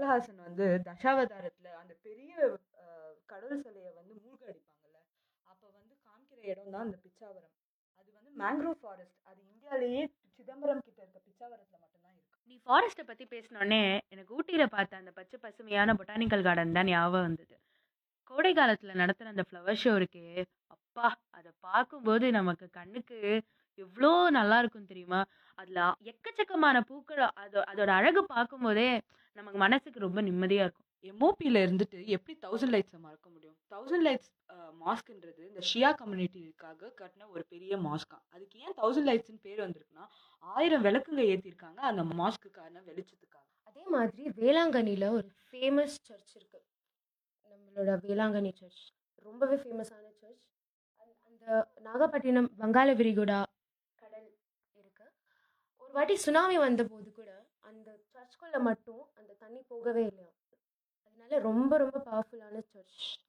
கமல்ஹாசன் வந்து தசாவதாரத்துல அந்த பெரிய அஹ், கடல் சிலையை வந்து மூழ்கடிப்பாங்கல்ல அப்ப வந்து காமிக்கிற இடம் தான் அந்த பிச்சாவரம் அது வந்து மேங்க்ரோவ் ஃபாரஸ்ட் அது இந்தியாவிலேயே சிதம்பரம் கிட்ட இருக்க பிச்சாவரத்துல மட்டும்தான் இருக்கு நீ ஃபாரஸ்ட்டை பற்றி பேசினோடனே எனக்கு ஊட்டியில் பார்த்த அந்த பச்சை பசுமையான பொட்டானிக்கல் கார்டன் தான் ஞாபகம் வந்தது கோடை காலத்தில் நடத்துகிற அந்த ஃப்ளவர் ஷோ இருக்கே அப்பா அதை பார்க்கும்போது நமக்கு கண்ணுக்கு எவ்வளோ நல்லா இருக்கும் தெரியுமா அதில் எக்கச்சக்கமான பூக்கள் அது அதோட அழகு பார்க்கும்போதே நமக்கு மனசுக்கு ரொம்ப நிம்மதியாக இருக்கும் எம்ஓபியில் இருந்துட்டு எப்படி தௌசண்ட் லைட்ஸை மறக்க முடியும் தௌசண்ட் லைட்ஸ் மாஸ்க்ன்றது இந்த ஷியா கம்யூனிட்டிக்காக கட்டின ஒரு பெரிய மாஸ்கா அதுக்கு ஏன் தௌசண்ட் லைட்ஸ்னு பேர் வந்திருக்குன்னா ஆயிரம் விளக்குங்க ஏற்றிருக்காங்க அந்த மாஸ்க்குக்கான வெளிச்சத்துக்காக அதே மாதிரி வேளாங்கண்ணியில் ஒரு ஃபேமஸ் சர்ச் இருக்குது நம்மளோட வேளாங்கண்ணி சர்ச் ரொம்பவே ஃபேமஸான சர்ச் அந்த நாகப்பட்டினம் வங்காள விரிகுடா கடல் இருக்குது ஒரு வாட்டி சுனாமி வந்தபோது கூட அந்த சர்ச்குள்ளே மட்டும் அந்த தண்ணி போகவே இல்லையா அதனால ரொம்ப ரொம்ப பவர்ஃபுல்லான சர்ச்